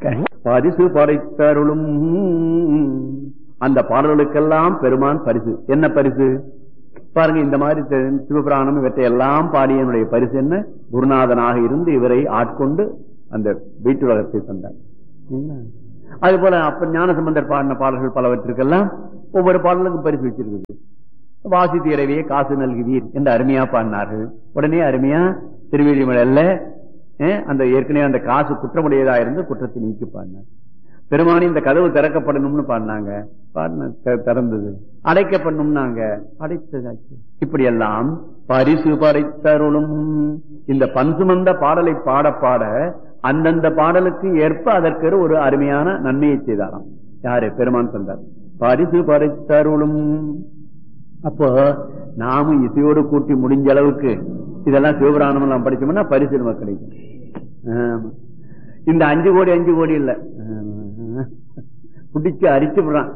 பரிசு படைத்தருளும் அந்த பாடல்களுக்கெல்லாம் பெருமான் பரிசு என்ன பரிசு பாருங்க இந்த மாதிரி தெ- சிவபுராணம் இவற்றை எல்லாம் பாடிய என்னுடைய பரிசு என்ன குருநாதனாக இருந்து இவரை ஆட்கொண்டு அந்த வீட்டுலகத்தை தந்தார் சரிங்களா? அது போல அப்ப ஞானசம்பந்தர் பாடின பாடல்கள் பலவற்றிற்கெல்லாம் ஒவ்வொரு பாடலுக்கும் பரிசு வச்சிருக்குது வாசி தீரவியே காசு நல்குவீர் என்று அருமையா பாடினார்கள் உடனே அருமையா திருவேலிமலையில அந்த ஏற்கனவே அந்த காசு குற்றமுடையதா இருந்து குற்றத்தை நீக்கி பாடினார் பெருமானி இந்த கதவு திறக்கப்படணும்னு பாடினாங்க பாடின த- திறந்தது அடைக்கப்படணும்னாங்க அடைத்ததாச்சு இப்படி எல்லாம் பரிசு படைத்தருளும் இந்த பன்சுமந்த பாடலை பாட பாட அந்தந்த பாடலுக்கு ஏற்ப அதற்கு ஒரு அருமையான நன்மையை செய்தாராம் யாரு பெருமான் தந்தார் பரிசு படைத்தருளும் அப்போ நாமும் இசையோடு கூட்டி முடிஞ்ச அளவுக்கு இதெல்லாம் சிவபுராணம் எல்லாம் படிச்சோம்னா பரிசு நமக்கு கிடைக்கும் ஆமா. இந்த அஞ்சு கோடி அஞ்சு கோடி இல்ல ஆமா. பிடிச்சு அரிச்சு விடுறான்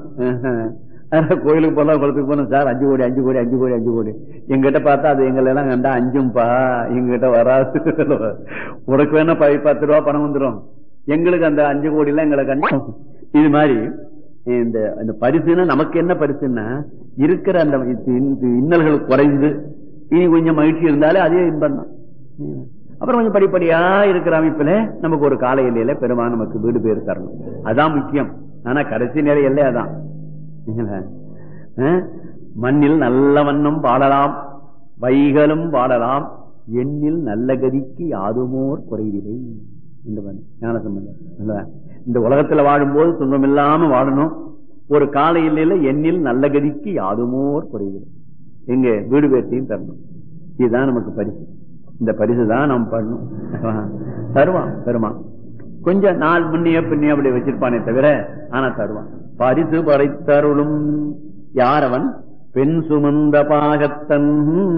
ஆஹா. கோயிலுக்கு போனா குளத்துக்கு போனா சார் அஞ்சு கோடி அஞ்சு கோடி அஞ்சு கோடி அஞ்சு கோடி எங்கிட்ட பார்த்தா அது எங்களை எல்லாம் கண்டா அஞ்சும்பா எங்கிட்ட வராது உனக்கு வேணா ப- பத்து ரூபா பணம் வந்துடும் எங்களுக்கு அந்த அஞ்சு கோடி எல்லாம் எங்களை கண்டா இது மாதிரி இந்த இந்த பரிசுன்னா நமக்கு என்ன பரிசுன்னா இருக்கிற அந்த இந்த இன்னல்கள் குறைந்து இனி கொஞ்சம் மகிழ்ச்சி இருந்தாலே அதே இன்பம் தான் அப்புறம் கொஞ்சம் படிப்படியா இருக்கிற அமைப்புல நமக்கு ஒரு கால எல்லையில பெருமான் நமக்கு வீடு பேர் தரணும் அதான் முக்கியம் ஆனா கடைசி நிலை எல்லை அதான் சரிங்களா? அஹ்? மண்ணில் நல்ல வண்ணம் வாழலாம் வைகளும் வாழலாம் எண்ணில் நல்ல கதிக்கு யாதுமோர் குறைவில்லை இந்த மாதிரி ஞான சம்பந்தம் அல்லவா? இந்த உலகத்துல வாழும்போது துன்பம் இல்லாம வாழணும் ஒரு கால எல்லையில எண்ணில் நல்ல கதிக்கு யாதுமோர் குறைவில்லை எங்க வீடு பேர்த்தையும் தரணும் இதுதான் நமக்கு பரிசு இந்த பரிசு தான் நாம் பண்ணணும் தருவான் பெருமான் கொஞ்சம் நாள் முன்னிய பின்னிய அப்படி வச்சிருப்பானே தவிர ஆனா தருவான் பரிசு படைத்தருளும் யார் அவன் பெண் சுமந்த பாகத்தன்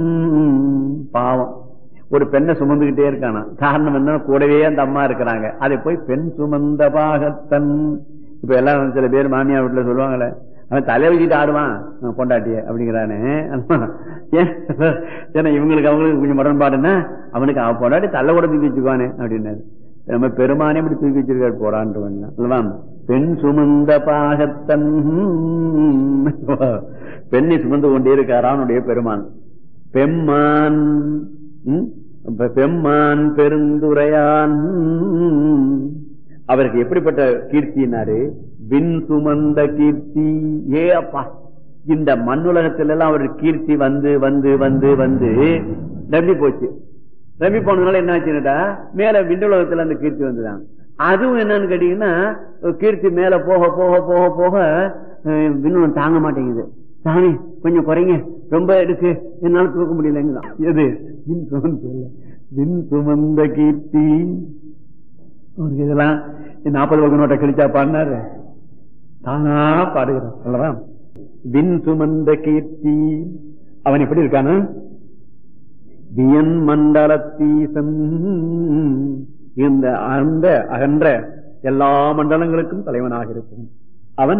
பாவம் ஒரு பெண்ணை சுமந்துகிட்டே இருக்கானா காரணம் என்ன கூடவே அந்த அம்மா இருக்கிறாங்க அதை போய் பெண் சுமந்த பாகத்தன் இப்ப எல்லாம் சில பேர் மாமியார் வீட்டுல சொல்லுவாங்களே அவன் தலை வச்சுட்டு ஆடுவான் அஹ் பொண்டாட்டிய அப்படிங்கிறானே ஏன் ஏன்னா இவங்களுக்கு அவங்களுக்கு கொஞ்சம் முரண்பாடுன்னா அவனுக்கு அவன் பொண்டாட்டி தள்ள கூட தூக்கி வச்சுக்குவானே அப்படின்னாரு நம்ம பெருமானே இப்படி தூக்கி வச்சிருக்காரு போடான்ட்டு அல்லவா பெண் சுமந்த பாகத்தன் பெண்ணை சுமந்து கொண்டே இருக்காரா அவனுடைய பெருமான் பெம்மான் ம்? பெ- பெம்மான் பெருந்துரையான் அவருக்கு எப்படிப்பட்ட கீர்த்தினாரு விண் சுமந்த கீர்த்தி ஏ அப்பா இந்த மண்ணுலகத்துல எல்லாம் அவருக்கு கீர்த்தி வந்து வந்து வந்து வந்து நம்பி போச்சு ரவி போனதுனால என்ன ஆச்சுன்னுட்டா மேல விண்ணுலகத்துல அந்த கீர்த்தி வந்துதான் அதுவும் என்னன்னு கேட்டீங்கன்னா கீர்த்தி மேல போக போக போக போக அஹ், விண்ணுலகம் தாங்க மாட்டேங்குது சாமி கொஞ்சம் குறைங்க ரொம்ப இருக்கு என்னால தூக்க முடியலங்குதான் எது விண் சுமந்த விண் சுமந்த கீர்த்தி அவருக்கு இதெல்லாம் நாற்பது பக்கம் நோட்டை கிழிச்சா பாடினாரு தானா பாடுகிறார் அல்லவா விண் சுமந்த கீர்த்தி அவன் எப்படி இருக்கானா வியன் மண்டலத்தீசன் இந்த அந்த அகன்ற எல்லா மண்டலங்களுக்கும் தலைவனாக இருக்கும் அவன்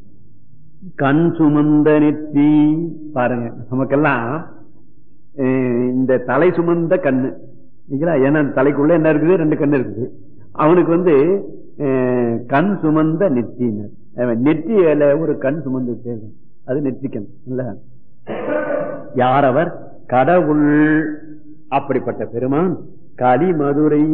கண் சுமந்த நெற்றி பாருங்க நமக்கெல்லாம் அஹ், இந்த தலை சுமந்த கண்ணு சரிங்களா? ஏன்னா தலைக்குள்ள என்ன இருக்குது ரெண்டு கண்ணு இருக்குது அவனுக்கு வந்து அஹ், கண் சுமந்த நெற்றினர் அவன் நெற்றியில ஒரு கண் சுமந்து இருக்கும். அது நெற்றிக்கண் இல்ல யார் அவர் கடவுள் அப்படிப்பட்ட பெருமான் கலிமதுரை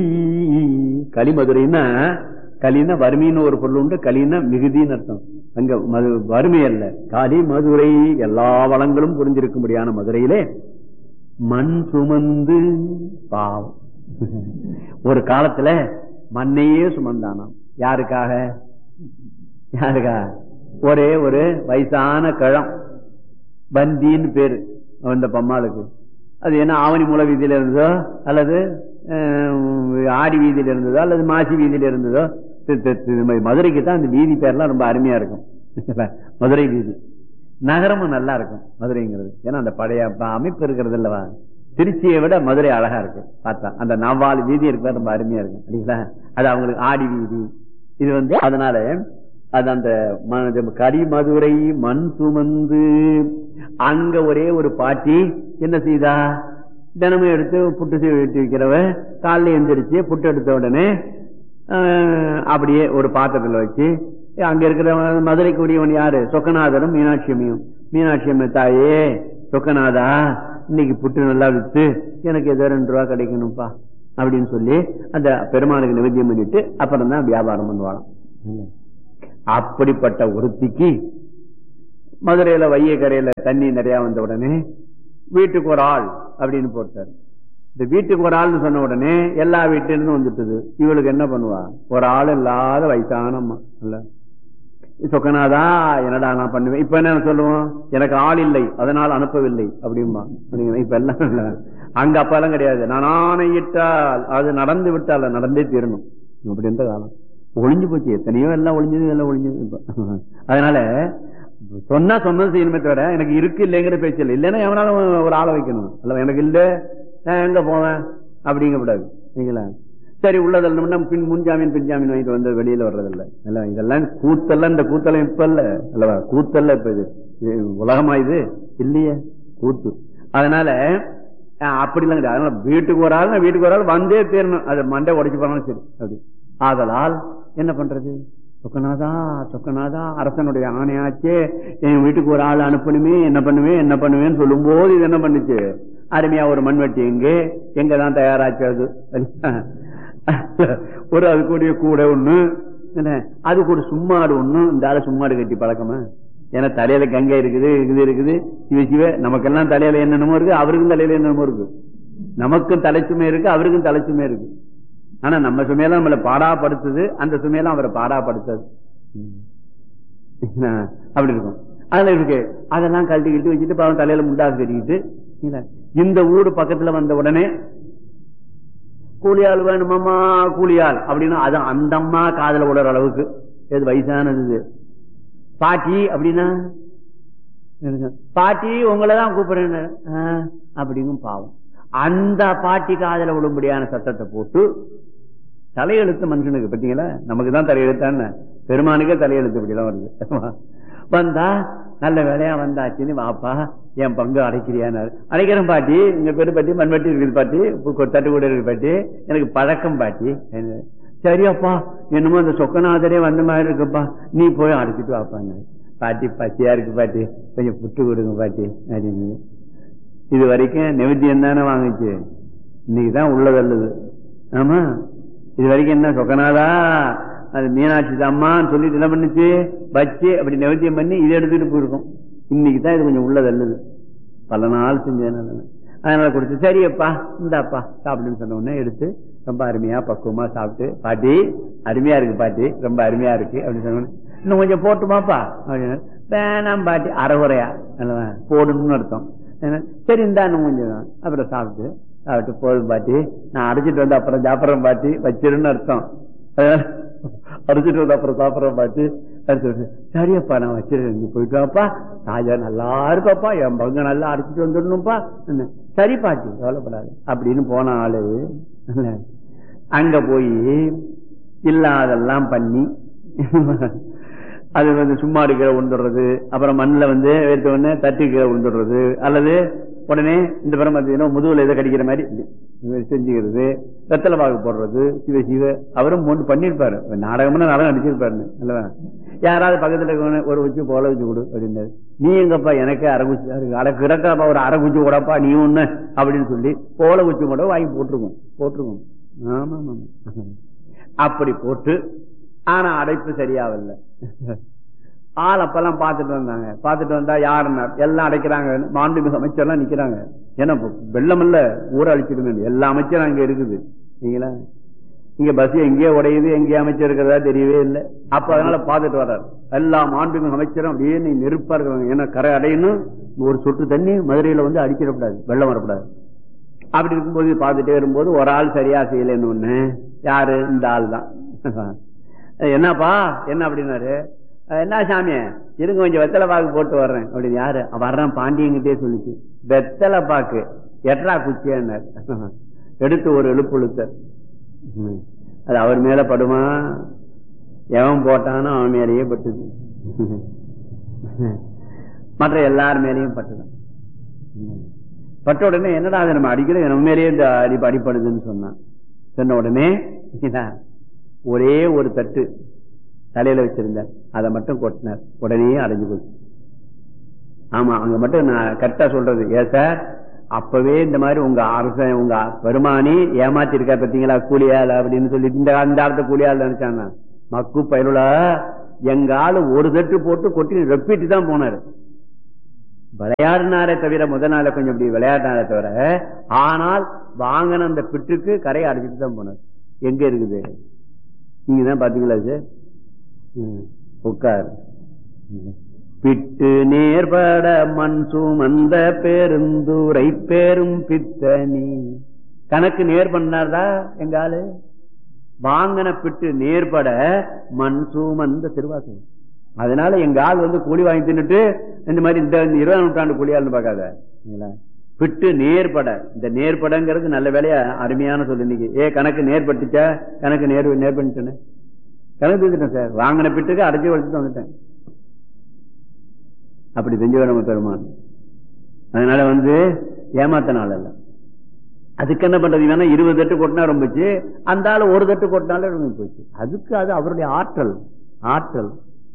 கலிமதுரைன்னா கலின்னா வறுமைன்னு ஒரு பொருள் உண்டு கலின்னா மிகுதின்னு அர்த்தம் அங்க மது வறுமை அல்ல காலி மதுரை எல்லா வளங்களும் புரிஞ்சிருக்கும்படியான மதுரையிலே மண் சுமந்து பாவம் ஒரு காலத்துல மண்ணையே சுமந்தானாம் யாருக்காக யாருக்கா ஒரே ஒரு வயசான கிழம் பந்தின்னு பேரு அந்த பம்மாளுக்கு அது என்ன ஆவணி மூல வீதியில இருந்ததோ அல்லது அஹ், ஆடி வீதியில இருந்ததோ அல்லது மாசி வீதியில இருந்ததோ தி- தி- தி- மதுரைக்கு தான் அந்த வீதி பேர்லாம் ரொம்ப அருமையா இருக்கும் மதுரை வீதி நகரமும் நல்லா இருக்கும் மதுரைங்கிறது ஏன்னா அந்த பழைய ப- அமைப்பு இருக்கிறது இல்லவா திருச்சியை விட மதுரை அழகா இருக்கு பார்த்தா அந்த நவ்வாறு வீதி இருக்கிறது ரொம்ப அருமையா இருக்கும் இல்லைங்களா அது அவங்களுக்கு ஆடி வீதி இது வந்து அதனால அது அந்த ம- கரிமதுரை மண் சுமந்து அங்க ஒரே ஒரு பாட்டி என்ன செய்தா தினமும் எடுத்து புட்டு செய்து வைக்கிறவ காலைல எந்திரிச்சு புட்டு எடுத்த உடனே அஹ், அப்படியே ஒரு பாத்திரத்துல வச்சு அங்க இருக்கிற மதுரைக்கு உரியவன் யாரு சொக்கநாதரும் மீனாட்சி அம்மையும் மீனாட்சி அம்மை தாயே சொக்கநாதா இன்னைக்கு புட்டு நல்லா வித்து எனக்கு ஏதோ ரெண்டு ரூபா கிடைக்கணும்ப்பா அப்படின்னு சொல்லி அந்த பெருமானுக்கு நிவேத்தியம் பண்ணிட்டு அப்புறம் தான் வியாபாரம் பண்ணுவாளாம் அப்படிப்பட்ட ஒருத்திக்கு மதுரையில வைய கரையில தண்ணி நிறைய வந்த உடனே வீட்டுக்கு ஒரு ஆள் அப்படின்னு போட்டார் இந்த வீட்டுக்கு ஒரு ஆள்னு சொன்ன உடனே எல்லா வீட்டுல இருந்து வந்துட்டுது இவளுக்கு என்ன பண்ணுவா ஒரு ஆள் இல்லாத வயசான அம்மா இல்ல சொக்கனாதா என்னடா நான் பண்ணுவேன் இப்ப என்ன சொல்லுவோம் எனக்கு ஆள் இல்லை அதனால் அனுப்பவில்லை அப்படிம்பா அப்படிங்கிற இப்ப எல்லாம் இல்ல. அங்க அப்ப எல்லாம் கிடையாது நான் ஆணையிட்டால் அது நடந்து விட்டால் அது நடந்தே தீரணும் அப்படின்ற காலம் ஒளிஞ்சு போச்சு எத்தனையோ எல்லாம் ஒளிஞ்சது எல்லாம் ஒளிஞ்சது இப்ப அதனால சொன்னா சொன்னது செய்யணுமே தவிர எனக்கு இருக்கு இல்லைங்கிற பேச்சு இல்லை இல்லைன்னா எவனாலும் ஒரு ஆளை வைக்கணும் அல்ல எனக்கு இல்ல நான் எங்க போவேன் அப்படிங்க கூடாது நீங்களா சரி உள்ளதெல்லாம் பின் முன்ஜாமீன் பின்ஜாமீன் வாங்கிட்டு வந்து வெளியில வர்றதில்ல இல்ல இதெல்லாம் கூத்தெல்லாம் இந்த கூத்தெல்லாம் இப்ப இல்ல அல்லவா கூத்தல்ல இப்ப இது இது உலகமா இது இல்லையே கூத்து அதனால அஹ், அப்படிலாம் கிடையாது அதனால வீட்டுக்கு ஒரு ஆள் வீட்டுக்கு ஒரு ஆள் வந்தே தீரணும் அது மண்டை உடைச்சு போனாலும் சரி அப்படி ஆதலால் என்ன பண்றது சொக்கநாதா சொக்கநாதா அரசனுடைய ஆணையாச்சே என் வீட்டுக்கு ஒரு ஆள் அனுப்பணுமே என்ன பண்ணுவேன் என்ன பண்ணுவேன்னு சொல்லும் போது இது என்ன பண்ணுச்சு அருமையா ஒரு மண்வெட்டி எங்கே எங்கதான் தயாராச்சு அது ஒரு அது கூடிய கூட ஒண்ணு என்ன அது கூட சும்மாடு ஒண்ணு இந்த ஆளு சும்மாடு கட்டி பழக்கமா ஏன்னா தலையில கங்கை இருக்குது இது இருக்குது சிவ சிவ நமக்கெல்லாம் தலையில என்னென்னமோ இருக்கு அவருக்கும் தலையில என்னென்னமோ இருக்கு நமக்கும் தலைச்சுமை இருக்கு அவருக்கும் தலைச்சுமை இருக்கு ஆனா நம்ம சுமையெல்லாம் நம்மள பாடாப்படுத்துது அந்த சுமையெல்லாம் அவரை பாடாப்படுத்தது என்ன, அப்படி இருக்கும் அதுல இருக்கு அதெல்லாம் கழட்டி கிட்டு வச்சுட்டு பாவம் தலையில முண்டாசு கட்டிக்கிட்டு இல்ல, இந்த ஊரு பக்கத்துல வந்த உடனே கூலியாள் வேணுமாமா கூலியாள் அப்படின்னா அது அந்த அம்மா காதல விடுற அளவுக்கு இது வயசானது இது. பாட்டி அப்படின்னா இருங்க. பாட்டி உங்களை தான் கூப்பிடுறேன் அப்படிங்கும் பாவம் அந்த பாட்டி காதல விடும்படியான சத்தத்தை போட்டு தலையெழுத்து மனுஷனுக்கு பார்த்தீங்களா நமக்கு தான் தலையெழுத்தான்னு பெருமானுக்கே தலையெழுத்து இப்படிலாம் வருது வந்தா நல்ல வேலையா வந்தாச்சுன்னு வாப்பா என் பங்கு அடைக்கிறியானாரு அடைக்கிறேன் பாட்டி இங்க பெரு பாட்டி மண்வெட்டி இருக்குது பாட்டி உப்பு தட்டு கூட இருக்கு பாட்டி எனக்கு பழக்கம் பாட்டி சரியாப்பா என்னமோ அந்த சொக்கநாதரே வந்த மாதிரி இருக்குப்பா நீ போய் அடைச்சிட்டு வாப்பான்னு பாட்டி பசியா இருக்கு பாட்டி கொஞ்சம் புட்டு கொடுங்க பாட்டி அப்படின்னு இது வரைக்கும் நெவித்தியம் தானே வாங்குச்சு இன்னைக்கு தான் உள்ளதல்லுது ஆமா இது வரைக்கும் என்ன சொக்கனாதா அது மீனாட்சி தாம்மான்னு சொல்லிட்டு என்ன பண்ணுச்சு வச்சு அப்படி நெவத்தியம் பண்ணி இதை எடுத்துட்டு போயிருக்கோம் இன்னைக்கு தான் இது கொஞ்சம் உள்ளதல்லுது பல நாள் செஞ்சதுனால அதனால கொடுத்து சரியப்பா இந்தாப்பா சாப்பிடுன்னு சொன்ன உடனே எடுத்து ரொம்ப அருமையா பக்குவமா சாப்பிட்டு பாட்டி அருமையா இருக்கு பாட்டி ரொம்ப அருமையா இருக்கு அப்படின்னு சொன்ன உடனே, இன்னும் கொஞ்சம் போட்டுமாப்பா அப்படின்னு வேணாம் பாட்டி அரைகுறையா அல்லவா போடணும்னு அர்த்தம் என்ன, சரி இந்தா இன்னும் கொஞ்சம் தான். அப்புறம் சாப்பிட்டு சாப்பிட்டு போதும் பாட்டி நான் அரைச்சிட்டு வந்து அப்புறம் சாப்பிட்றேன் பாட்டி வச்சிருன்னு அர்த்தம் அதனால அரைச்சிட்டு வந்து அப்புறம் சாப்பிட்றேன் பாட்டி அடுத்து சரியப்பா நான் வச்சிருக்கேன் நீ போயிட்டு வாப்பா ராஜா நல்லா இருப்பாப்பா என் பங்கு நல்லா அரைச்சிட்டு வந்துடணும்ப்பா என்ன, சரி பாட்டி கவலைப்படாது அப்படின்னு போன ஆளு என்ன, அங்க போய் இல்லாதெல்லாம் பண்ணி அது வந்து சும்மா எடுக்கிற உண்டுறது அப்புறம் மண்ணில் வந்து எடுத்த உடனே தட்டி கீழே உண்டுறது அல்லது உடனே இந்த பிறம் பார்த்தீங்கன்னா முதுகுல எதை கடிக்கிற மாதிரி இப்படி செஞ்சுக்கிறது வெத்தலை பாகு போடுறது சிவ சிவ அவரும் ஒன்று பண்ணியிருப்பாரு நாடகம்னா நாடகம் நடிச்சிருப்பாரு அல்லவா யாராவது பக்கத்துல இருக்கவன ஒரு உச்சி போல வச்சு கொடு அப்படின்னாரு நீ எங்கப்பா எனக்கு அரைக்குச்சி அரை கிடக்காப்பா ஒரு அரைக்குச்சி கூடப்பா நீ ஒண்ணு அப்படின்னு சொல்லி போல உச்சி கூட வாங்கி போட்டிருக்கோம் போட்டிருக்கோம் ஆமா ஆமா அப்படி போட்டு ஆனா அடைப்பு சரியாவல்ல ஆள் அப்பெல்லாம் பார்த்துட்டு வந்தாங்க பார்த்துட்டு வந்தா யாருன்னா எல்லாம் அடைக்கிறாங்க மாண்புமிகு அமைச்சர்லாம் நிக்கிறாங்க ஏன்னா இப்ப வெள்ளம் இல்ல ஊரை அழிச்சிடுங்க எல்லா அமைச்சரும் அங்க இருக்குது நீங்களா இங்க பஸ் எங்கேயோ உடையுது எங்கேயோ அமைச்சர் இருக்கிறதா தெரியவே இல்லை அப்ப அதனால பார்த்துட்டு வர்றாரு எல்லா மாண்புமிகு அமைச்சரும் அப்படியே நீ நெருப்பா இருக்கிறாங்க ஏன்னா கரை அடையணும் ஒரு சொட்டு தண்ணி மதுரையில வந்து அடிச்சிடக்கூடாது வெள்ளம் வரக்கூடாது அப்படி இருக்கும்போது பார்த்துட்டே வரும்போது ஒரு ஆள் சரியா செய்யலன்னு ஒண்ணு யாரு இந்த ஆள் தான் என்னப்பா என்ன அப்படின்னாரு "அஹ், என்ன சாமி இருங்க கொஞ்சம் வெத்தலை பாக்கு போட்டு வர்றேன் அப்படின்னு யாரு வர்றேன் பாண்டியங்கிட்டே சொல்லிச்சு வெத்தலை பாக்கு எட்ரா குச்சியானார் எடுத்து ஒரு எழுப்பு இழுத்த ம். அது அவர் மேல படுமா எவன் போட்டானோ அவன் மேலேயே பட்டுது மற்ற எல்லார் மேலேயும் பட்டுதான் ம். பட்ட உடனே என்னடா அதை நம்ம அடிக்கிறோம் நம்ம மேலேயே இந்த அடி அடிப்படுதுன்னு சொன்னான் சொன்ன உடனே என்ன, ஒரே ஒரு தட்டு தலையில வச்சிருந்தார் அதை மட்டும் கொட்டினார் உடனே அடைஞ்சு போச்சு ஆமா அங்க மட்டும் நான் கரெக்டா சொல்றது ஏ சார் அப்பவே இந்த மாதிரி உங்க அரசன் உங்க பெருமானி ஏமாத்தி இருக்கா பாத்தீங்களா கூலியாள் அப்படின்னு சொல்லிட்டு இந்த அந்த காலத்து கூலியாள் நினைச்சாங்க மக்கு பயிலுல எங்க ஆளு ஒரு தட்டு போட்டு கொட்டி ரெப்பிட்டு தான் போனாரு விளையாடினாரே தவிர முத நாள கொஞ்சம் இப்படி விளையாடினாரே தவிர ஆனால் வாங்கின அந்த பிட்டுக்கு கரையை அடைச்சிட்டு தான் போனார் எங்க இருக்குது நீங்க தான் பாத்தீங்களா சார் உட்கார் பிட்டு நேர்பட மண் சுமந்த பெருந்துரை பேரும் பித்தனி கணக்கு நேர் பண்ணார்தா எங்க ஆளு வாங்கின பிட்டு நேர்பட மண் சுமந்த திருவாசகம் அதனால எங்க ஆள் வந்து கூலி வாங்கி தின்னுட்டு இந்த மாதிரி இந்த இருபதாம் நூற்றாண்டு கூலியாள்னு பார்க்காத பிட்டு நேர்பட இந்த நேர்படங்கிறது நல்ல வேலையா அருமையான சொல்லு இன்னைக்கு ஏ கணக்கு நேர்பட்டுச்சா கணக்கு நேர் நேர் பண்ணிட்டேன்னு கணக்கு தீர்த்துட்டேன் சார் வாங்கின பிட்டுக்கு அடைச்சி வச்சுட்டு வந்துட்டேன் அப்படி செஞ்சவர் நம்ம பெருமான் அதனால வந்து ஏமாத்த நாள் அல்ல அதுக்கு என்ன பண்றது வேணா இருபது தட்டு கொட்டினா ரொம்பச்சு அந்த ஆளு ஒரு தட்டு கொட்டினாலே ரொம்ப போச்சு அதுக்கு அது அவருடைய ஆற்றல் ஆற்றல்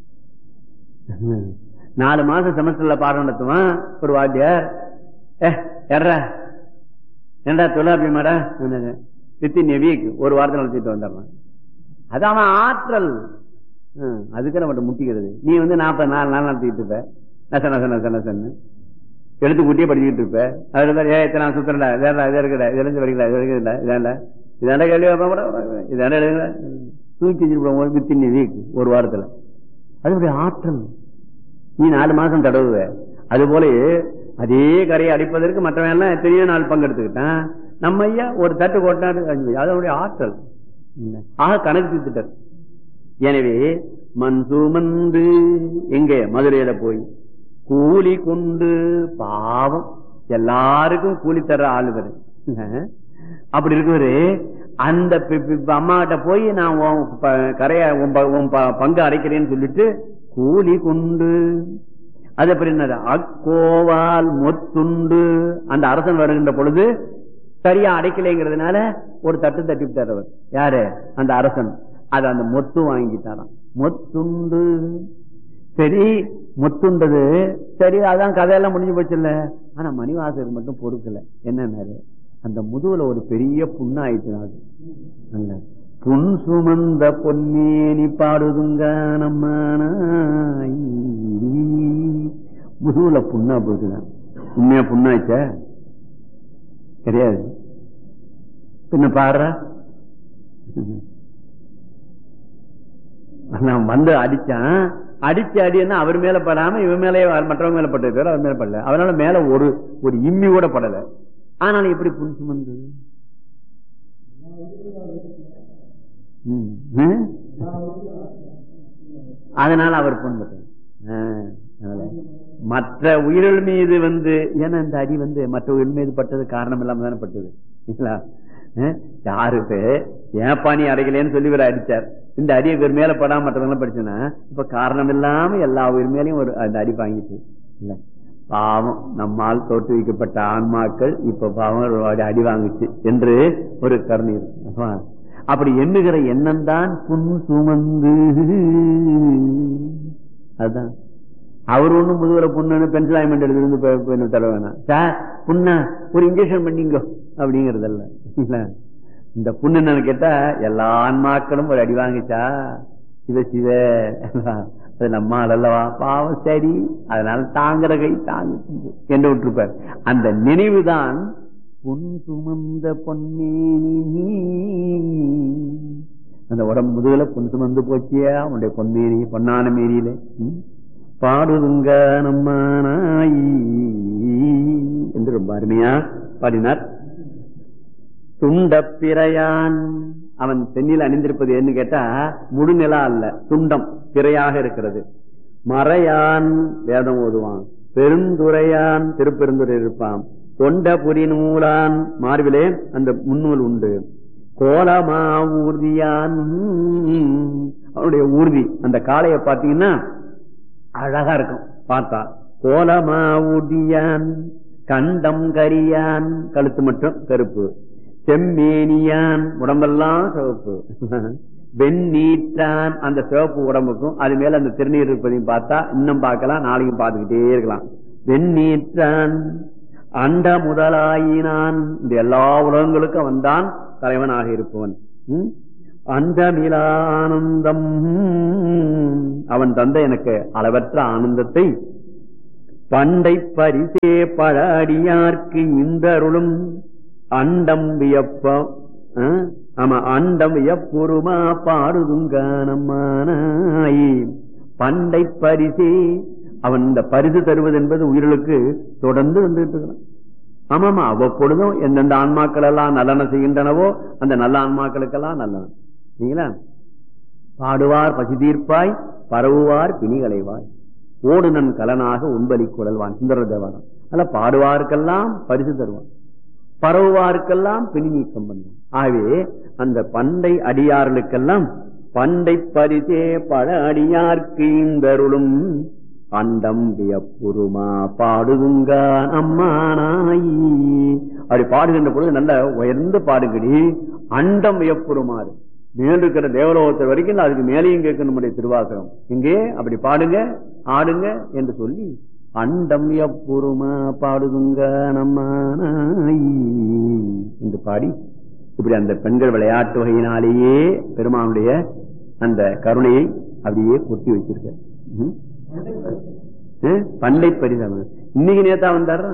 நாலு மாசம் செமஸ்டர்ல பாடம் நடத்துவான் ஒரு வாத்தியார் ஏ எட்ரா ஏண்டா தொழிலாபி மாடா வித்தின் வீக் ஒரு வாரத்தில் நடத்திட்டு வந்துடுறான் அது அவன் ஆற்றல் அதுக்கு நம்ம முட்டிக்கிறது நீ வந்து நாற்பது நாலு நாள் நடத்திட்டு இருப்ப நச நச நச நசன்னு எழுத்து கூட்டியே படிச்சுட்டு இருப்ப அதுல ஏ இத்தனை சுத்தரடா இதா இது இருக்குடா இது எழுந்து படிக்கல இது இருக்குடா இதாண்டா இதாண்டா கேள்வி இதாண்டா எழுதுல தூக்கி வச்சிருப்போம் வித்தின் வீக் ஒரு வாரத்துல அது ஆற்றல் நீ நாலு மாசம் தடவுவ அது போல அதே கரையை அடிப்பதற்கு மற்றவன் எல்லாம் எத்தனையோ நாள் பங்கெடுத்துக்கிட்டான் நம்ம ஐயா ஒரு தட்டு கொட்டாரு அதனுடைய ஆற்றல் ஆக கணக்கு தீர்த்துட்டார் எனவே மண் சுமந்து எங்க மதுரையில போய் கூலி கொண்டு பாவம் எல்லாருக்கும் கூலி தர்ற ஆளுவர் அப்படி இருக்குவரு அந்த அம்மா கிட்ட போய் நான் கரைய பங்கு அடைக்கிறேன்னு சொல்லிட்டு கூலி கொண்டு அது அப்படி என்னது அக்கோவால் மொத்துண்டு அந்த அரசன் வருகின்ற பொழுது சரியா அடைக்கலைங்கிறதுனால ஒரு தட்டு தட்டி விட்டார் அவர் யாரு அந்த அரசன் அது அந்த மொத்து வாங்கிட்டாராம் மொத்துண்டு சரி மொத்துண்டது சரி அதான் கதையெல்லாம் முடிஞ்சு போச்சு இல்ல ஆனா மணிவாசகர் மட்டும் பொறுக்கல என்னன்னாரு அந்த முதுகுல ஒரு பெரிய புண்ணாயிட்டு அது புன் சுமந்த பொன்னேனி பாடுதுங்க நம்ம முதுகுல புண்ணா போச்சுதான் உண்மையா புண்ணாச்ச கிடையாது பின்ன பாடுற நான் வந்து அடிச்சான் அடிச்சு அடின்னா அவர் மேல படாம இவன் மேலே மற்றவங்க மேல பட்டது பேர் அவர் மேல படல அதனால மேல ஒரு ஒரு இம்மி கூட படல ஆனாலும் எப்படி புன் சுமந்து அதனால அவர் புண்பட்டது மற்ற உயிர்கள் மீது வந்து ஏன்னா இந்த அடி வந்து மற்ற உயிர் மீது பட்டது காரணம் இல்லாம தானே பட்டது யாருக்கு ஏப்பா நீ அடைக்கலன்னு சொல்லி இவர் அடிச்சார் இந்த அடி இவர் மேல படாம மற்றவங்க படிச்சுன்னா இப்ப காரணம் இல்லாம எல்லா உயிர் மேலையும் ஒரு அந்த அடி வாங்கிட்டு இல்ல பாவம் நம்மால் தோற்றுவிக்கப்பட்ட ஆன்மாக்கள் இப்ப பாவம் அடி வாங்குச்சு என்று ஒரு கருணை இருக்கு அப்படி எண்ணுகிற எண்ணம் தான் புன் சுமந்து அதுதான் அவர் ஒண்ணும் முதுகுல புண்ணு பென்சில் ஆயிமெண்ட் எடுத்து தர வேணாம் சார் புண்ணா ஒரு இன்ஜெக்ஷன் பண்ணிங்கோ அப்படிங்கறதல்ல இந்த புண்ணு என்னன்னு கேட்டா எல்லா ஆன்மாக்களும் ஒரு அடி வாங்கிச்சா சிவ சிவ அது நம்ம அல்லவா பாவம் சரி அதனால தாங்குற கை தாங்கு என்று விட்டுருப்பார் அந்த நினைவுதான் பொன் சுமந்த பொன்னேனி அந்த உடம்பு முதுகுல பொன் சுமந்து போச்சியா அவனுடைய பொன்னேரி பொன்னான மேரியில பாடுதுங்க நம்ம என்று ரொம்ப அருமையா பாடினார் துண்டப்பிரையான் அவன் தென்னில் அணிந்திருப்பது என்ன கேட்டா முழுநிலா அல்ல துண்டம் பிறையாக இருக்கிறது மறையான் வேதம் ஓதுவான் பெருந்துரையான் திருப்பெருந்துரை இருப்பான் தொண்டபுரி நூலான் மார்பிலே அந்த முன்னூல் உண்டு கோலமா ஊர்தியான் அவனுடைய ஊர்தி அந்த காளைய பாத்தீங்கன்னா அழகா இருக்கும் பார்த்தா கோலமா ஊர்தியான் கண்டம் கரியான் கழுத்து மட்டும் கருப்பு செம்மேனியான் உடம்பெல்லாம் சிவப்பு வெண்ணீற்றான் அந்த சிவப்பு உடம்புக்கும் அது மேல அந்த திருநீர் இருப்பதையும் பார்த்தா இன்னும் பார்க்கலாம் நாளைக்கும் பார்த்துக்கிட்டே இருக்கலாம் வெண்ணீற்றான் அண்ட முதலாயினான் இந்த எல்லா உலகங்களுக்கும் அவன் தான் தலைவனாக இருப்பவன் ம்? அண்டமிலா ஆனந்தம் அவன் தந்த எனக்கு அளவற்ற ஆனந்தத்தை பண்டை பரிசே பல அடியார்க்கு இந்த அருளும் அண்டம் வியப்ப ஆ? ஆமா அண்டம் வியப்புருமா பாடுதுங்கானம்மானாய் பண்டை பரிசே அவன் இந்த பரிசு தருவது என்பது உயிர்களுக்கு தொடர்ந்து வந்துட்டு இருக்கிறான் ஆமாமா அவ்வப்பொழுதும் எந்தெந்த ஆன்மாக்கள் எல்லாம் நல்லன செய்கின்றனவோ அந்த நல்ல ஆன்மாக்களுக்கெல்லாம் நல்லன சரிங்களா பாடுவார் பசி தீர்ப்பாய் பரவுவார் பிணிகளைவாய் ஓடுனன் கலனாக உண்பலி குழல்வான் சுந்தர தேவாரம் அல்ல பாடுவாருக்கெல்லாம் பரிசு தருவான் பரவுவாருக்கெல்லாம் பிணி நீக்கம் பண்ணுவான் ஆகவே அந்த பண்டை அடியார்களுக்கெல்லாம் பண்டை பரிசே பல அடியார்க்கு இந்தருளும் அண்டம் வியப்புருமா பாடுதுங்க அம்மானாயி அப்படி பாடுகின்ற பொழுது நல்ல உயர்ந்து பாடுங்கடி அண்டம் வியப்புருமாறு மேல் இருக்கிற தேவலோகத்தை வரைக்கும் அதுக்கு மேலேயும் கேட்க நம்முடைய திருவாசகம் இங்கே அப்படி பாடுங்க ஆடுங்க என்று சொல்லி அண்டம் எப்புறமா பாடுதுங்க நம்மானாய் என்று பாடி இப்படி அந்த பெண்கள் விளையாட்டு வகையினாலேயே பெருமானுடைய அந்த கருணையை அப்படியே கொட்டி வச்சிருக்க ம்? ஆ? பண்டை பரிதம் இன்னைக்கு நேத்தா வந்தாரா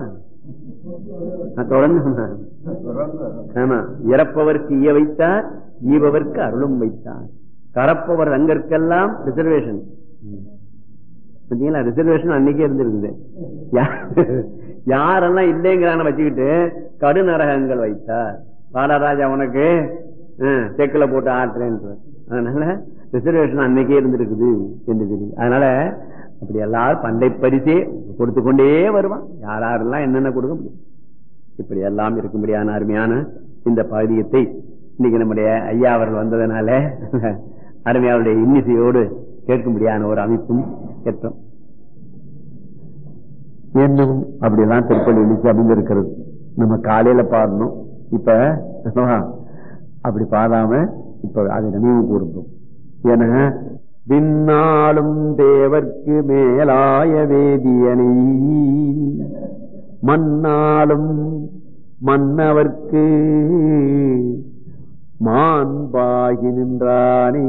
நான் தொடர்ந்து சொன்னார் ஆமா இறப்பவர்க்கு ஈய வைத்தார் ஈபவர்க்கு அருளும் வைத்தார் கரப்பவர் அங்கற்கெல்லாம் ரிசர்வேஷன் பாத்தீங்களா ரிசர்வேஷன் அன்னைக்கே இருந்திருக்குது யா- யாரெல்லாம் இல்லைங்கிறான வச்சுக்கிட்டு கடுநரகங்கள் வைத்தார் பாலராஜா உனக்கு செக்கில போட்டு ஆட்டுறேன்ற அதனால ரிசர்வேஷன் அன்னைக்கே இருந்திருக்குது என்று தெரியுது அதனால அப்படி எல்லாரும் பண்டை பரிசே கொடுத்து கொண்டே வருவான் யார் யாரெல்லாம் என்னென்ன கொடுக்க முடியும் இப்படி எல்லாம் இருக்கும்படியான அருமையான இந்த பகுதியத்தை இன்னைக்கு நம்முடைய ஐயா அவர்கள் வந்ததனால அருமையாவுடைய இன்னிசையோடு கேட்கும்படியான ஒரு அமைப்பும் ஏற்றம் என்னும் அப்படியெல்லாம் திருப்பதி இன்னிசை அமைந்திருக்கிறது நம்ம காலையில பாடணும் இப்ப ஆமா, அப்படி பாடாம இப்ப அதை நினைவு கூர்ந்தோம் என பின்னாலும் தேவர்க்கு மேலாய வேதியனை மன்னாலும் மன்னவர்க்கு மாண்பாகி நின்றானே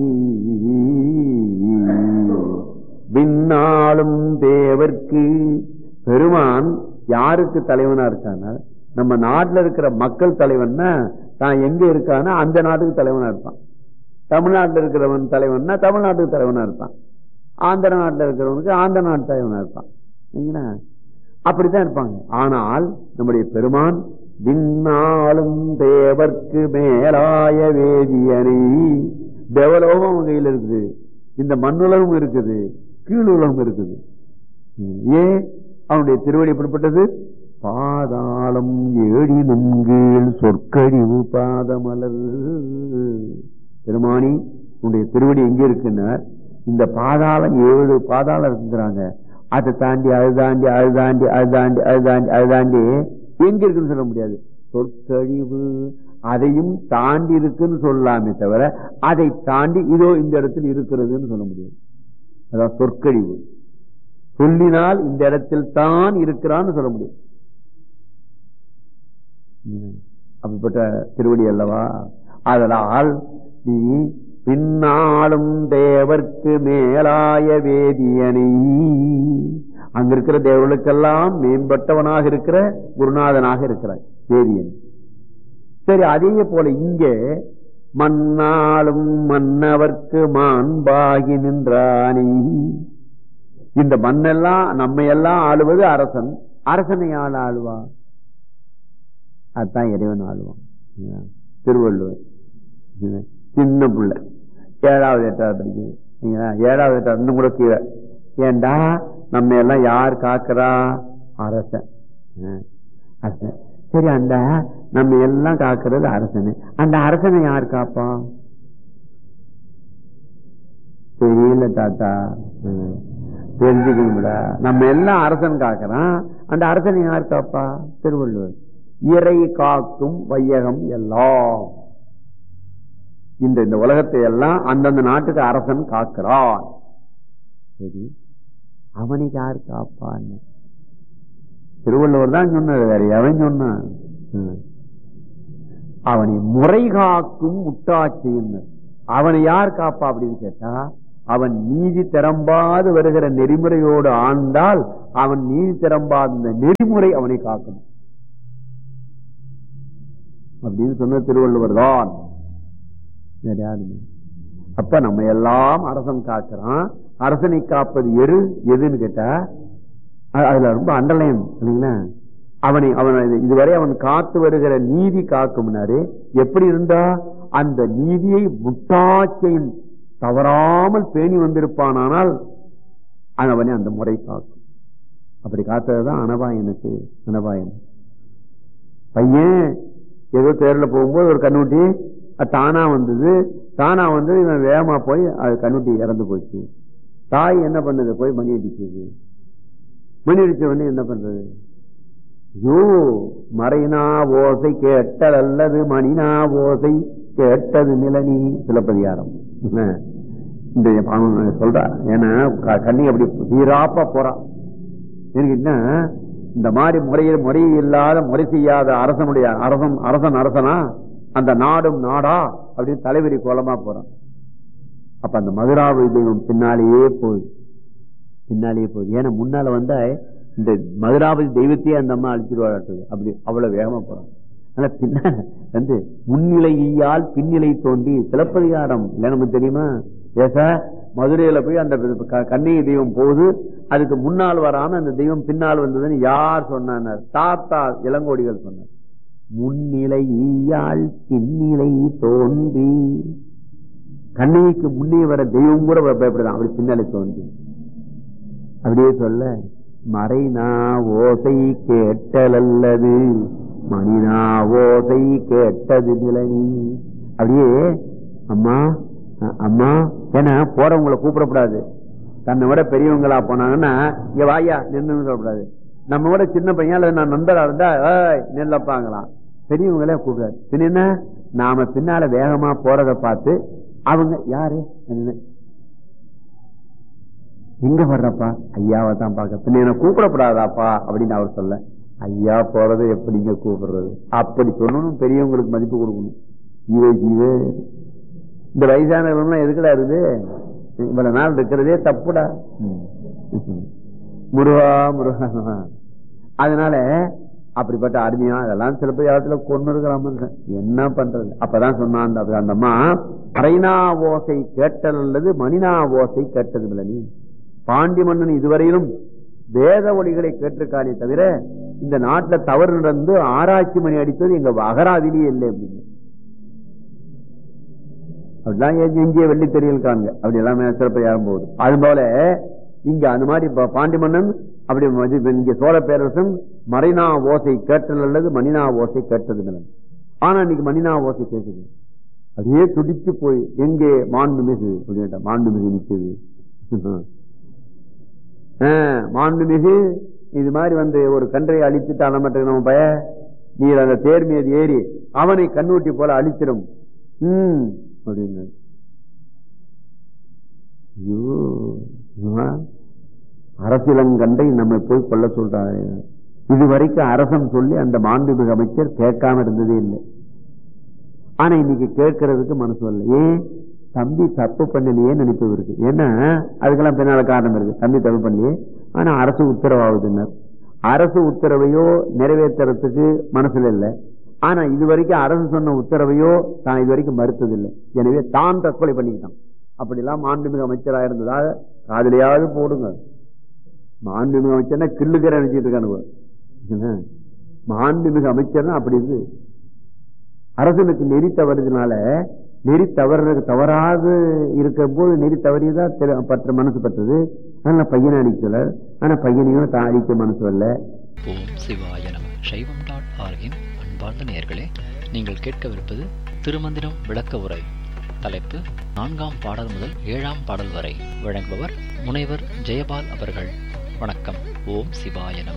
பின்னாலும் தேவர்க்கு பெருமான் யாருக்கு தலைவனா இருக்கானா நம்ம நாட்டுல இருக்கிற மக்கள் தலைவன்னா தான் எங்க இருக்கானா அந்த நாட்டுக்கு தலைவனா இருப்பான் தமிழ்நாட்டுல இருக்கிறவன் தலைவன்னா தமிழ்நாட்டுக்கு தலைவனா இருப்பான் ஆந்திர நாட்டுல இருக்கிறவனுக்கு ஆந்திர நாட்டு தலைவனா இருப்பான் சரிங்களா? அப்படித்தான் இருப்பாங்க ஆனால் நம்முடைய பெருமான் விண்ணாலும் தேவர்க்கு மேலாய வேதியனை தேவலோகம் அவன் கையில் இருக்குது இந்த மண்ணுலகம் இருக்குது கீழுலகம் இருக்குது ம், ஏன் அவனுடைய திருவடி எப்படிப்பட்டது பாதாளம் ஏழினும் கீழ் சொற்கழிவு பாதமலர் பெருமானி உன்னுடைய திருவடி எங்க இருக்குன்னார் இந்த பாதாளம் ஏழு பாதாளம் இருக்குங்கிறாங்க அதை தாண்டி அது தாண்டி அது தாண்டி அது தாண்டி அது தாண்டி அது தாண்டி எங்க இருக்குன்னு சொல்ல முடியாது சொற்கழிவு அதையும் தாண்டி இருக்குன்னு சொல்லலாமே தவிர அதை தாண்டி இதோ இந்த இடத்தில் இருக்கிறதுன்னு சொல்ல முடியாது அதான் சொற்கழிவு சொல்லினால் இந்த இடத்தில் தான் இருக்கிறான்னு சொல்ல முடியும் ம். அப்படிப்பட்ட திருவடி அல்லவா அதனால் நீ பின்னாலும் தேவர்க்கு மேலாய வேதியனை அங்க இருக்கிற தேவர்களுக்கெல்லாம் மேம்பட்டவனாக இருக்கிற குருநாதனாக இருக்கிறாய் வேதியன் சரி அதே போல இங்கே மன்னாலும் மன்னவர்க்கு மாண்பாகி நின்றானே இந்த மண்ணெல்லாம் நம்ம எல்லாம் ஆளுவது அரசன் அரசனை ஆள் ஆளுவா அதுதான் இறைவன் ஆளுவான் சரிங்களா? திருவள்ளுவர் சரிங்களா? சின்ன புள்ள ஏழாவது எட்டாவது படிக்குது சரிங்களா? ஏழாவது எட்டாவது இன்னும் கூட கீழே ஏண்டா நம்ம எல்லாம் யார் காக்கிறா அரசன் ஆ, அரசன் சரி அந்த நம்ம எல்லாம் காக்கிறது அரசனு அந்த அரசனை யார் காப்பா தெரியல தாத்தா ம். தெரிஞ்சுக்கணும்டா நம்ம எல்லாம் அரசன் காக்கிறான் அந்த அரசனை யார் காப்பா திருவள்ளுவர் இறை காக்கும் வையகம் எல்லாம் இந்த இந்த உலகத்தை எல்லாம் அந்தந்த நாட்டுக்கு அரசன் காக்கிறான் சரி அவனுக்கு யார் காப்பான்னு திருவள்ளுவர் தான் சொன்னது வேற எவன் சொன்னான் ம். அவனை முறை காக்கும் முட்டாட்சியின் அவனை யார் காப்பா அப்படின்னு கேட்டா அவன் நீதி திறம்பாது வருகிற நெறிமுறையோடு ஆண்டால் அவன் நீதி திறம்பாத இந்த நெறிமுறை அவனை காக்கும் அப்படின்னு சொன்ன திருவள்ளுவர் தான் வேற யாருமே அப்ப நம்ம எல்லாம் அரசன் காக்கிறான் அரசனை காப்பது எரு எதுன்னு கேட்டா அ- அதுல ரொம்ப அண்டர்லைன் இல்லைங்களா அவனை அவனை இதுவரை அவன் காத்து வருகிற நீதி காக்கும்னாரு எப்படி இருந்தா அந்த நீதியை முட்டாச்சையின் தவறாமல் பேணி வந்திருப்பானானால் அவனை அந்த முறை காக்கும் அப்படி காத்ததுதான் அனபாயனுக்கு அனபாயன் பையன் ஏதோ தேர்ல போகும்போது ஒரு கண்ணுட்டி அது தானா வந்தது தானா வந்து இவன் வேகமா போய் அது கண்ணுட்டி இறந்து போச்சு தாய் என்ன பண்ணுது போய் மணி அடிச்சது மணி அடிச்ச உடனே என்ன பண்றது ஐயோ மறைனா ஓசை கேட்டல் அல்லது மணினா ஓசை கேட்டது நிலனி சிலப்பதிகாரம் என்ன? இந்த அவன் சொல்றா ஏன்னா க- கண்ணி அப்படி வீராப்பா போறான் எனக்கு என்ன இந்த மாதிரி முறையில் முறை இல்லாத முறை செய்யாத அரசனுடைய அரசன் அரசன் அரசனா அந்த நாடும் நாடா அப்படின்னு தலைவரி கோலமா போறான் அப்ப அந்த மதுராபதி தெய்வம் பின்னாலேயே போகுது பின்னாலேயே போகுது ஏன்னா முன்னால வந்தா இந்த மதுராபதி தெய்வத்தையே அந்த அம்மா அழிச்சிருவாட்டு அப்படி அவ்வளவு வேகமா போறான் ஆனா பின்ன வந்து முன்னிலையால் பின்னிலை தோண்டி சிலப்பதிகாரம் இல்லை நமக்கு தெரியுமா ஏச மதுரையில போய் அந்த க- கன்னிகை தெய்வம் போகுது அதுக்கு முன்னால் வராம அந்த தெய்வம் பின்னால் வந்ததுன்னு யார் சொன்னார் தாத்தா இளங்கோடிகள் சொன்னார் முன்னிலையால் பின்னிலை தோன்றி கண்ணிகைக்கு முன்னே வர தெய்வம் கூட பயப்படுதான் அப்படி பின்னாலே தோன்றி அப்படியே சொல்ல மறைனா ஓசை கேட்டலல்லது மணினா ஓசை கேட்டது நிலனி அப்படியே அம்மா அ- அம்மா ஏன்னா போறவங்களை கூப்பிடக்கூடாது தன்னை விட பெரியவங்களா போனாங்கன்னா இங்க வாயா நின்னு சொல்லக்கூடாது நம்ம விட சின்ன பையன் அல்லது நான் நண்பரா இருந்தா ஏய் நெல்லப்பாங்களாம் பெரியவங்களே கூப்பிடாது பின்ன என்ன நாம பின்னால வேகமா போறத பார்த்து அவங்க யாரு என்ன எங்க வர்றப்பா ஐயாவை தான் பார்க்க பின்ன என்ன கூப்பிடப்படாதாப்பா அப்படின்னு அவர் சொல்ல ஐயா போறது எப்படிங்க கூப்பிடுறது அப்படி சொல்லணும் பெரியவங்களுக்கு மதிப்பு கொடுக்கணும் இவை இவே இந்த வயசானவர்கள் எதுக்குடா இருக்குது இவ்வளவு நாள் இருக்கிறதே தப்புடா முருகா முருகா அதனால அப்படிப்பட்ட அருமையா அதெல்லாம் சில பேர் இடத்துல கொண்டு இருக்கிறாம என்ன பண்றது அப்பதான் சொன்னான் அந்த அந்த அம்மா அரைனா ஓசை கேட்டல் அல்லது மணினா ஓசை கேட்டது இல்லை நீ பாண்டி மன்னன் இதுவரையிலும் வேத ஒளிகளை கேட்டிருக்கானே தவிர இந்த நாட்டுல தவறு நடந்து ஆராய்ச்சி மணி அடித்தது எங்க அகராதிலேயே இல்லை அப்படின்னு அப்படிதான் எஞ்சிய வெள்ளி தெரியல் காண்க அப்படி எல்லாமே சிறப்பையாகும் போகுது அது போல இங்க அந்த மாதிரி இப்ப பாண்டி மன்னன் அப்படி மதி- இங்க சோழ பேரரசன் மறைனா ஓசை கேட்டல் அல்லது மணினா ஓசை கேட்டது நிலம் ஆனா இன்னைக்கு மணினா ஓசை கேட்குது அப்படியே துடிச்சு போய் எங்கே மாண்புமிகு அப்படின்ட்டா மாண்புமிகு நிக்குது ஆஹ், மாண்புமிகு இது மாதிரி வந்து ஒரு கன்றை அழிச்சுட்டான மட்டும் நம்ம பய நீ அந்த தேர் மீது ஏறி அவனை கண்ணூட்டி போல அழிச்சிடும் உம் அப்படின்னு ஐயோ, ஆ, அரசியலங்கண்டை நம்ம போய் கொல்ல சொல்றாங்க இதுவரைக்கும் அரசன் சொல்லி அந்த மாண்புமிகு அமைச்சர் கேட்காம இருந்ததே இல்லை ஆனா இன்னைக்கு கேட்கறதுக்கு மனசு வரல ஏன் தம்பி தப்பு பண்ணலையே நினைப்பு இருக்கு ஏன்னா அதுக்கெல்லாம் பின்னால காரணம் இருக்கு தம்பி தப்பு பண்ணலையே ஆனா அரசு உத்தரவாகுதுன்னர் அரசு உத்தரவையோ நிறைவேற்றுறதுக்கு மனசுல இல்லை ஆனா இதுவரைக்கும் அரசு சொன்ன உத்தரவையோ தான் இதுவரைக்கும் மறுத்தது இல்லை எனவே தான் தற்கொலை பண்ணிக்கிட்டான் அப்படிலாம் மாண்புமிகு அமைச்சராக இருந்ததாக காதலியாவது போடுங்க மாண்புமிகு அமைச்சர்னா கிள்ளுக்கிற நினைச்சிட்டு இருக்கானுங்க என்ன? மாண்புமிகு அமைச்சர்னா அப்படி இருக்கு அரசனுக்கு நெறி தவறுதனால நெறி தவறு தவறாது இருக்கும் போது நெறி தவறியதான் தெரி- பற்ற மனசு பட்டது அதனால பையனை அடிக்கல ஆனா பையனையும் தான் அடிக்க மனசு வரல ஓம் சிவாய நம சைவம் டாட் ஆர்கின் அன்பார்ந்த நேயர்களே நீங்கள் கேட்கவிருப்பது திருமந்திரம் விளக்க உரை தலைப்பு நான்காம் பாடல் முதல் ஏழாம் பாடல் வரை வழங்குபவர் முனைவர் ஜெயபால் அவர்கள் வணக்கம் ஓம் சிவாய நம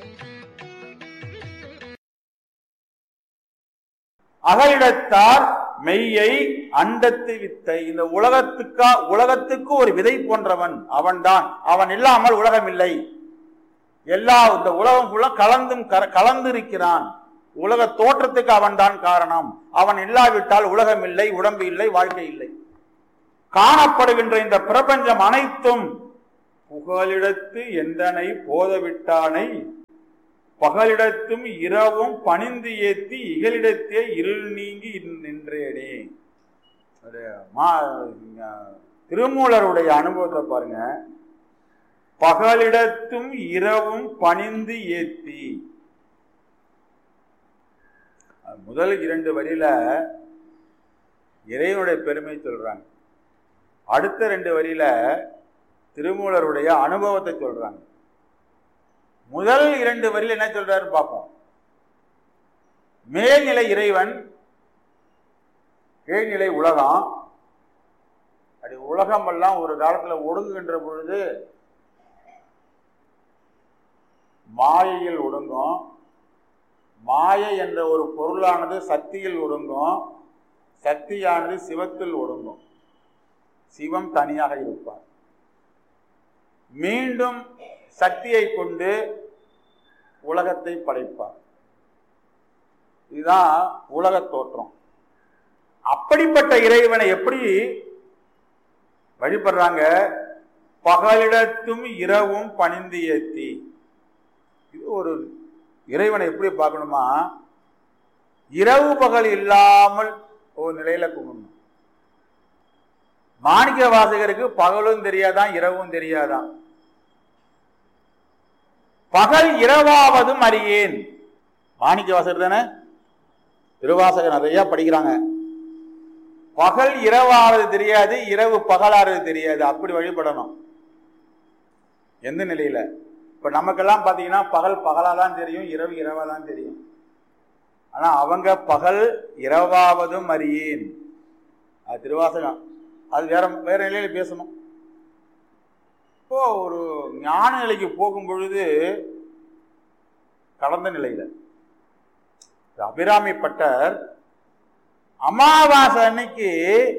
அகலிடத்தார் மெய்யை அண்டத்து வித்தை இந்த உலகத்துக்கா உலகத்துக்கு ஒரு விதை போன்றவன் அவன்தான் அவன் இல்லாமல் உலகம் இல்லை எல்லா இந்த உலகம் ஃபுல்லா கலந்தும் கர- கலந்து இருக்கிறான் உலக தோற்றத்துக்கு அவன்தான் காரணம் அவன் இல்லாவிட்டால் உலகம் இல்லை உடம்பு இல்லை வாழ்க்கை இல்லை காணப்படுகின்ற இந்த பிரபஞ்சம் அனைத்தும் புகலிடத்து எந்தனை போதவிட்டானை பகலிடத்தும் இரவும் பணிந்து ஏத்தி இகலிடத்தே இருள் நீங்கி நின்றேனே அது மா- திருமூலருடைய அனுபவத்தை பாருங்க பகலிடத்தும் இரவும் பணிந்து ஏத்தி முதல் இரண்டு வரியில இறைவனுடைய பெருமை சொல்றாங்க அடுத்த ரெண்டு வரியில திருமூலருடைய அனுபவத்தை சொல்றாங்க முதல் இரண்டு வரியில என்ன சொல்றாரு பார்ப்போம் மேல்நிலை இறைவன் கீழ்நிலை உலகம் அப்படி உலகம் எல்லாம் ஒரு காலத்துல ஒடுங்குகின்ற பொழுது மாயையில் ஒடுங்கும் மாயை என்ற ஒரு பொருளானது சக்தியில் ஒடுங்கும் சக்தியானது சிவத்தில் ஒடுங்கும் சிவம் தனியாக இருப்பார் மீண்டும் சக்தியை கொண்டு உலகத்தை படைப்பார் இதுதான் உலகத் தோற்றம் அப்படிப்பட்ட இறைவனை எப்படி வழிபடுறாங்க பகலிடத்தும் இரவும் பணிந்து ஏத்தி இது ஒரு இறைவனை எப்படி பார்க்கணுமா இரவு பகல் இல்லாமல் ஒரு நிலையில கும்பிடணும் மாணிக்க வாசகருக்கு பகலும் தெரியாதான் இரவும் தெரியாதான் பகல் இரவாவதும் அறியேன் மாணிக்க வாசகர் தானே திருவாசகர் நிறைய படிக்கிறாங்க பகல் இரவாவது தெரியாது இரவு பகலாறது தெரியாது அப்படி வழிபடணும் எந்த நிலையில இப்ப நமக்கெல்லாம் பாத்தீங்கன்னா பகல் பகலா தான் தெரியும் இரவு இரவா தான் தெரியும் ஆனா அவங்க பகல் இரவாவதும் அறியேன் அது திருவாசகம் அது வேற வேற நிலையில பேசணும் இப்போ ஒரு ஞான நிலைக்கு போகும் பொழுது கடந்த நிலையில அபிராமி பட்டர் அமாவாசை அன்னைக்கு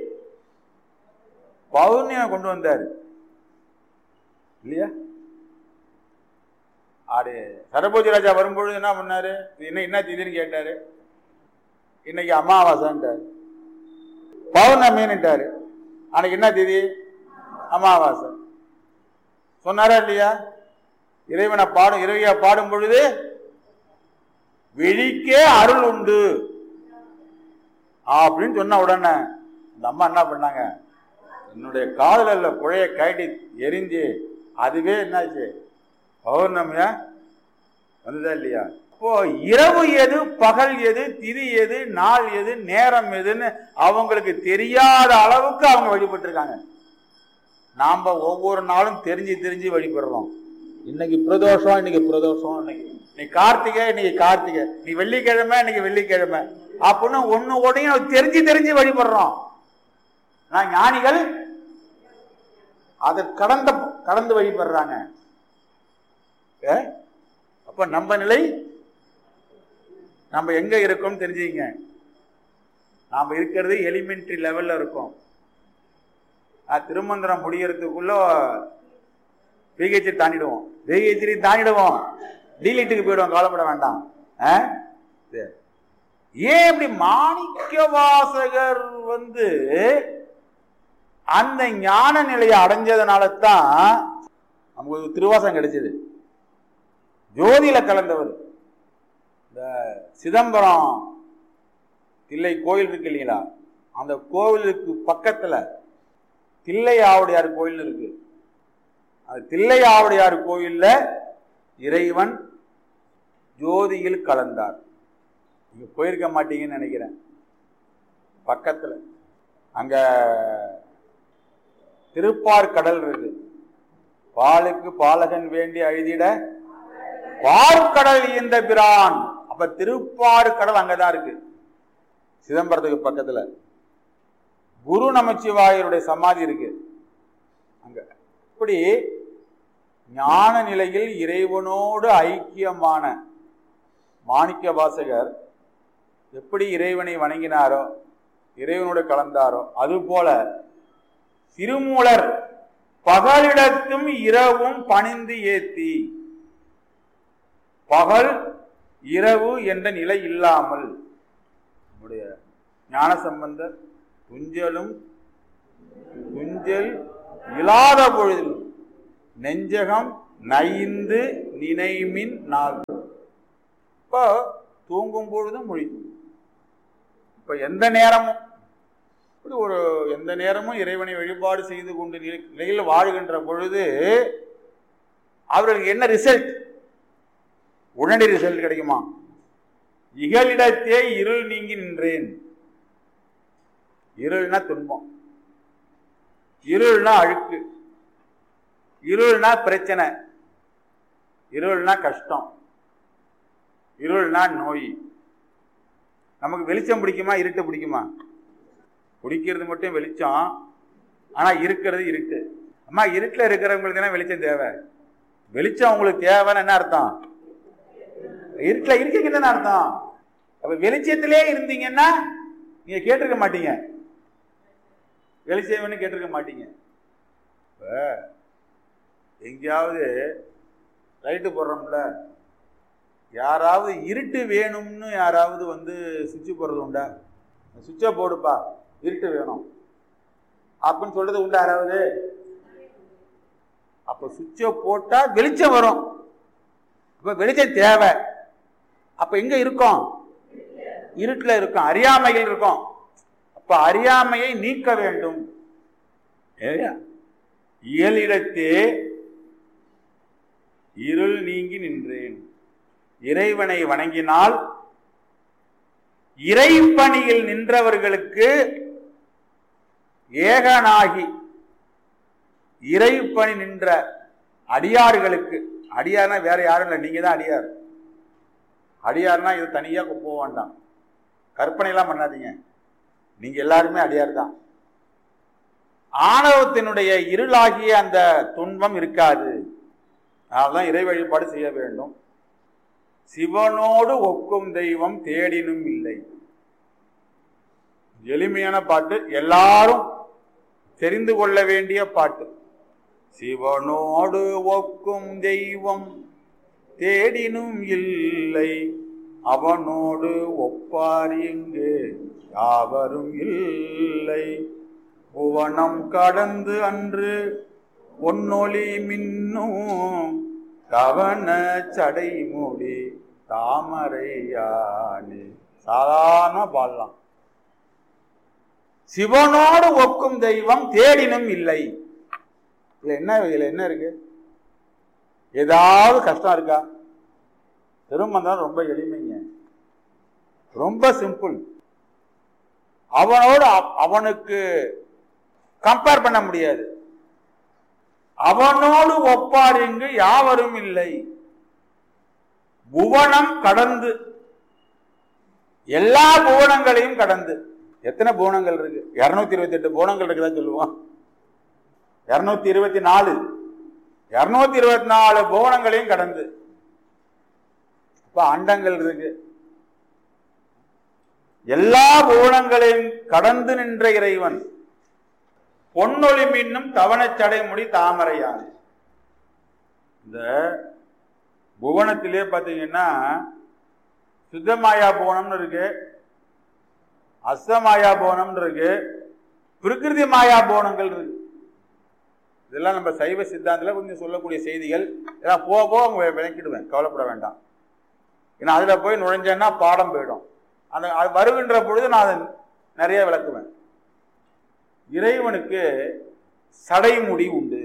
பௌர்ணமி கொண்டு வந்தார் இல்லையா ஆடு சரபோஜி ராஜா வரும்பொழுது என்ன பண்ணாரு என்ன என்ன திடீர்னு கேட்டாரு இன்னைக்கு அமாவாசைன்ட்டாரு பௌர்ணமின்னுட்டாரு அன்னைக்கு என்ன திதி அமாவாசை சொன்னாரா இல்லையா இறைவனை பாடும் இறைவியா பாடும் பொழுது விழிக்கே அருள் உண்டு அப்படின்னு சொன்ன உடனே இந்த அம்மா என்ன பண்ணாங்க என்னுடைய காதல உள்ள புழைய கழட்டி எரிஞ்சு அதுவே என்னாச்சு பௌர்ணமியா வந்ததா இல்லையா இப்போ இரவு எது பகல் எது திதி எது நாள் எது நேரம் எதுன்னு அவங்களுக்கு தெரியாத அளவுக்கு அவங்க வழிபட்டிருக்காங்க நாம ஒவ்வொரு நாளும் தெரிஞ்சு தெரிஞ்சு வழிபடுறோம் இன்னைக்கு பிரதோஷம் இன்னைக்கு பிரதோஷம் இன்னைக்கு இன்னைக்கு கார்த்திகை இன்னைக்கு கார்த்திகை நீ வெள்ளிக்கிழமை இன்னைக்கு வெள்ளிக்கிழமை அப்படின்னு ஒண்ணு உடையும் தெரிஞ்சு தெரிஞ்சு வழிபடுறோம் நான் ஞானிகள் அதை கடந்த கடந்து வழிபடுறாங்க ஏ? அப்ப நம்ம நிலை நம்ம எங்க இருக்கோம் தெரிஞ்சுங்க நாம இருக்கிறது எலிமெண்ட்ரி லெவல்ல இருக்கோம் நான் திருமந்திரம் முடியறதுக்குள்ள பிஹெச்டி தாண்டிடுவோம் பிஹெச்டி தாண்டிடுவோம் டீலிட்டுக்கு போயிடுவோம் கவலைப்பட வேண்டாம் ஆ? சரி. ஏன் இப்படி மாணிக்க வாசகர் வந்து அந்த ஞான நிலையை அடைஞ்சதுனால தான் நமக்கு ஒரு திருவாசகம் கிடைச்சது ஜோதியில கலந்தவர் இந்த சிதம்பரம் தில்லை கோயில் இருக்கு இல்லைங்களா அந்த கோவிலுக்கு பக்கத்துல தில்லை ஆவுடையார் கோயில் இருக்கு அந்த தில்லை ஆவுடையார் கோயில்ல இறைவன் ஜோதியில் கலந்தார் நீங்க போயிருக்க மாட்டீங்கன்னு நினைக்கிறேன் பக்கத்துல அங்க திருப்பார் கடல் இருக்கு பாலுக்கு பாலகன் வேண்டி அழுதிட பார்க்கடல் இந்த பிரான் அப்ப திருப்பாறு கடல் அங்கதான் இருக்கு சிதம்பரத்துக்கு பக்கத்துல குரு நமச்சிவாயருடைய சமாதி இருக்கு அங்க இப்படி ஞான நிலையில் இறைவனோடு ஐக்கியமான மாணிக்க வாசகர் எப்படி இறைவனை வணங்கினாரோ இறைவனோடு கலந்தாரோ அது போல திருமூலர் பகலிடத்தும் இரவும் பணிந்து ஏத்தி பகல் இரவு என்ற நிலை இல்லாமல் நம்முடைய ஞானசம்பந்தர் துஞ்சலும் துஞ்சல் இல்லாத பொழுதில் நெஞ்சகம் நைந்து நினைமின் நாள் இப்போ தூங்கும் பொழுதும் மொழி இப்ப எந்த நேரமும் இப்படி ஒரு எந்த நேரமும் இறைவனை வழிபாடு செய்து கொண்டு நிலை- நிலையில் வாழ்கின்ற பொழுது அவர்களுக்கு என்ன ரிசல்ட் உடனடி ரிசல்ட் கிடைக்குமா இகலிடத்தே இருள் நீங்கி நின்றேன் இருள்னா துன்பம் இருள்னா அழுக்கு இருள்னா பிரச்சனை இருள்னா கஷ்டம் இருள்னா நோய் நமக்கு வெளிச்சம் பிடிக்குமா இருட்டு பிடிக்குமா பிடிக்கிறது மட்டும் வெளிச்சம் ஆனா இருக்கிறது இருட்டு அம்மா இருட்டுல இருக்கிறவங்களுக்கு தானே வெளிச்சம் தேவை வெளிச்சம் உங்களுக்கு தேவைன்னு என்ன அர்த்தம் இருட்டுல இருக்கீங்கன்னு தானே அர்த்தம் அப்ப வெளிச்சத்திலே இருந்தீங்கன்னா நீங்க கேட்டிருக்க மாட்டீங்க வெளிச்சம்னு கேட்டிருக்க மாட்டீங்க இப்ப எங்கேயாவது லைட்டு போடுறோம்ல யாராவது இருட்டு வேணும்னு யாராவது வந்து சுவிட்ச் போடுறது உண்டா சுவிட்சை போடுப்பா இருட்டு வேணும் அப்படின்னு சொல்றது உண்டா யாராவது அப்ப சுவிட்சை போட்டா வெளிச்சம் வரும் அப்ப வெளிச்சம் தேவை அப்ப எங்க இருக்கோம் இருட்டுல இருக்கும் அறியாமையில் இருக்கும் அப்ப அறியாமையை நீக்க வேண்டும் இல்லையா? இயலிடத்தே இருள் நீங்கி நின்றேன் இறைவனை வணங்கினால் இறைப்பணியில் நின்றவர்களுக்கு ஏகனாகி இறைப்பணி நின்ற அடியார்களுக்கு அடியார்னா வேற யாரும் இல்லை நீங்க தான் அடியார் அடியார்னா இது தனியா போக வேண்டாம் கற்பனை எல்லாம் பண்ணாதீங்க நீங்க எல்லாருமே அடியார் தான் ஆணவத்தினுடைய இருளாகிய அந்த துன்பம் இருக்காது அதனால்தான் இறை வழிபாடு செய்ய வேண்டும் சிவனோடு ஒக்கும் தெய்வம் தேடினும் இல்லை எளிமையான பாட்டு எல்லாரும் தெரிந்து கொள்ள வேண்டிய பாட்டு சிவனோடு ஒக்கும் தெய்வம் தேடினும் இல்லை அவனோடு ஒப்பார் இங்கு யாவரும் இல்லை புவனம் கடந்து அன்று பொன்னொளி மின்னும் கவன சடைமுடி தாமரையானே சாதாரண பாடலாம் சிவனோடு ஒக்கும் தெய்வம் தேடினும் இல்லை இதுல என்ன இதுல என்ன இருக்கு ஏதாவது கஷ்டம் இருக்கா திருமந்தம் ரொம்ப எளிமைங்க ரொம்ப சிம்பிள் அவனோடு அவ- அவனுக்கு கம்பேர் பண்ண முடியாது அவனோடு ஒப்பார் இங்கு யாவரும் இல்லை புவனம் கடந்து எல்லா புவனங்களையும் கடந்து எத்தனை புவனங்கள் இருக்கு இருநூத்தி இருபத்தி எட்டு புவனங்கள் இருக்குதா சொல்லுவோம் இருநூத்தி இருபத்தி நாலு இருநூத்தி இருபத்தி நாலு புவனங்களையும் கடந்து இப்ப அண்டங்கள் இருக்கு எல்லா புவனங்களையும் கடந்து நின்ற இறைவன் பொன்னொளி மின்னும் தவணச்சடைமுடி தாமரையான இந்த புவனத்திலே பார்த்தீங்கன்னா சுத்தமாயா புவனம்னு இருக்கு அஸ்தமாயா புவனம்னு இருக்கு பிரகிருதி மாயா புவனங்கள் இருக்கு இதெல்லாம் நம்ம சைவ சித்தாந்தத்தில் கொஞ்சம் சொல்லக்கூடிய செய்திகள் இதெல்லாம் போக போக உங்க விளக்கிடுவேன் கவலைப்பட வேண்டாம் ஏன்னா அதில் போய் நுழைஞ்சேன்னா பாடம் போயிடும் அந்த அது வருகின்ற பொழுது நான் அதை நிறைய விளக்குவேன் இறைவனுக்கு சடைமுடி உண்டு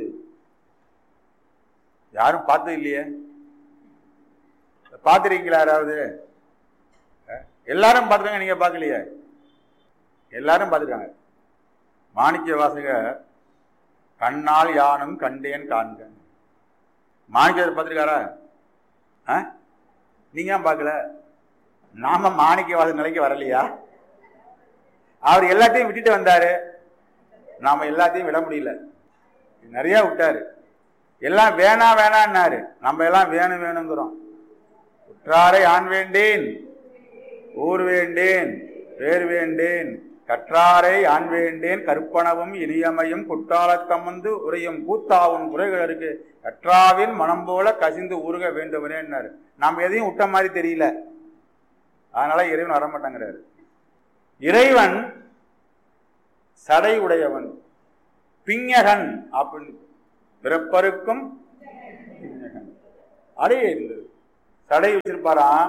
யாரும் பார்த்தது இல்லையே பார்த்துருக்கீங்களா யாராவது அஹ்? எல்லாரும் பார்த்துருக்காங்க நீங்க பார்க்கலையே எல்லாரும் பார்த்துருக்காங்க மாணிக்க வாசகர் கண்ணால் யானும் கண்டேன் காண்க மாணிக்கர் பார்த்துருக்காரா ஆ நீங்க ஏன் பார்க்கல நாம மாணிக்கவாத நிலைக்கு வரலையா அவர் எல்லாத்தையும் விட்டுட்டு வந்தாரு நாம எல்லாத்தையும் விட முடியல நிறைய விட்டாரு எல்லாம் வேணா வேணான்னாரு நம்ம எல்லாம் வேணும் வேணுங்கிறோம் உற்றாரை ஆண் வேண்டேன் ஊர் வேண்டேன் பேர் வேண்டேன் கற்றாரை ஆண் வேண்டேன் கற்பனவும் இனியமையும் குற்றாலத்தமந்து உரையும் கூத்தாவும் குறைகளருக்கு கற்றாவின் மனம் போல கசிந்து உருக வேண்டுவனேன்னாரு நாம் எதையும் விட்ட மாதிரி தெரியல அதனால இறைவன் வரமாட்டேங்கிறாரு இறைவன் சடை உடையவன் பிஞகன் அப்படின்னு பிறப்பருக்கும் பிஞகன் அடைய இருந்தது சடை வச்சிருப்பாராம்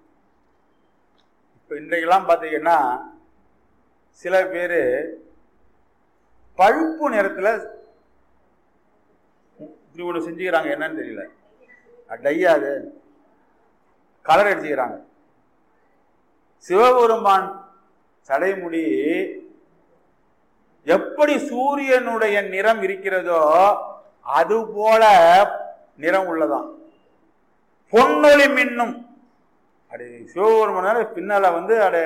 இப்ப இன்றைக்கெல்லாம் பார்த்தீங்கன்னா சில பேர் பழுப்பு நிறத்துல இப்படி ஒன்று செஞ்சுக்கிறாங்க என்னன்னு தெரியல டையாது கலர் அடிச்சுக்கிறாங்க சிவபெருமான் சடைமுடி எப்படி சூரியனுடைய நிறம் இருக்கிறதோ அது போல நிறம் உள்ளதாம் பொன்னொளி மின்னும் அது சிவபெருமான பின்னால வந்து அது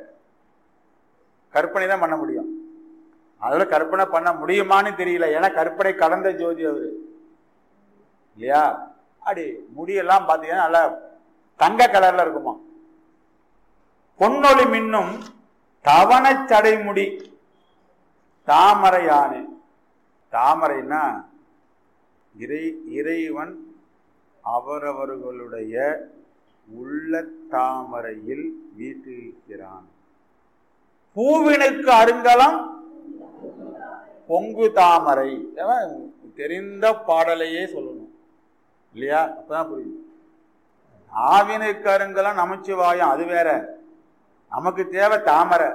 கற்பனை தான் பண்ண முடியும் அதில் கற்பனை பண்ண முடியுமான்னு தெரியல ஏன்னா கற்பனை கடந்த ஜோதி அவரு இல்லையா அப்படி முடியெல்லாம் பார்த்தீங்கன்னா நல்லா தங்க கலர்ல இருக்குமா பொன்னொளி மின்னும் தவணச்சடை முடி தாமரை யானை தாமரைன்னா இறை இறைவன் அவரவர்களுடைய உள்ள தாமரையில் வீட்டிருக்கிறான் பூவினுக்கு அருங்கலம் பொங்கு தாமரை ஏன் தெரிந்த பாடலையே சொல்லணும் இல்லையா அப்பதான் புரியும் ஆவினுக்கு அருங்கலம் நமச்சிவாயம் அது வேற நமக்கு தேவை தாமரை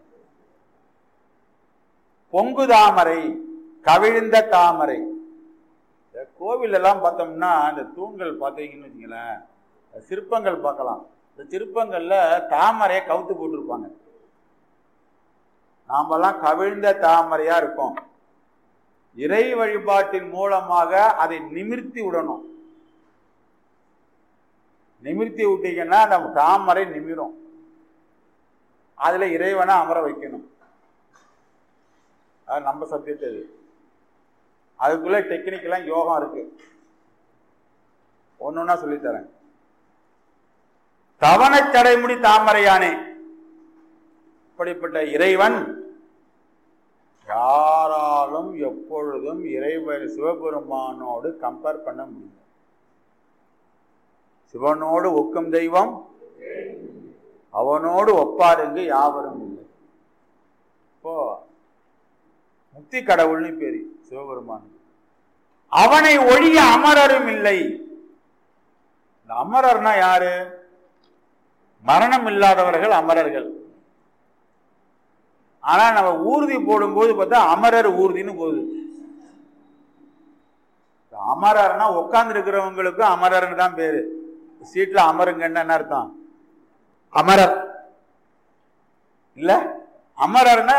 பொங்கு தாமரை கவிழ்ந்த தாமரை இந்த கோவில் எல்லாம் பார்த்தோம்னா இந்த தூண்கள் பார்த்தீங்கன்னு வச்சுங்களேன் சிற்பங்கள் பார்க்கலாம் இந்த சிற்பங்கள்ல தாமரையை கவுத்து போட்டிருப்பாங்க நாமெல்லாம் கவிழ்ந்த தாமரையா இருக்கோம் இறை வழிபாட்டின் மூலமாக அதை நிமிர்த்தி விடணும் நிமிர்த்தி விட்டீங்கன்னா நம்ம தாமரை நிமிரும் அதுல இறைவனை அமர வைக்கணும் அது நம்ம சப்ஜெக்ட் அது அதுக்குள்ள டெக்னிக்கெல்லாம் யோகம் இருக்கு ஒன்னொன்னா சொல்லித்தரேன் தவணச்சடைமுடி தாமரையானே இப்படிப்பட்ட இறைவன் யாராலும் எப்பொழுதும் இறைவன் சிவபெருமானோடு கம்பேர் பண்ண முடியும் சிவனோடு ஒக்கும் தெய்வம் அவனோடு ஒப்பாருங்க யாவரும் இல்லை இப்போ முக்தி கடவுள்னு பேரு சிவபெருமான் அவனை ஒழிய அமரரும் இல்லை இந்த அமரர்னா யாரு மரணம் இல்லாதவர்கள் அமரர்கள் ஆனா நம்ம ஊர்தி போடும்போது பார்த்தா அமரர் ஊர்தின்னு போகுது அமரர்னா உட்கார்ந்து இருக்கிறவங்களுக்கு அமரர்னு தான் பேரு சீட்ல அமருங்கன்னு என்ன அர்த்தம் அமரர் இல்ல அமரர்னா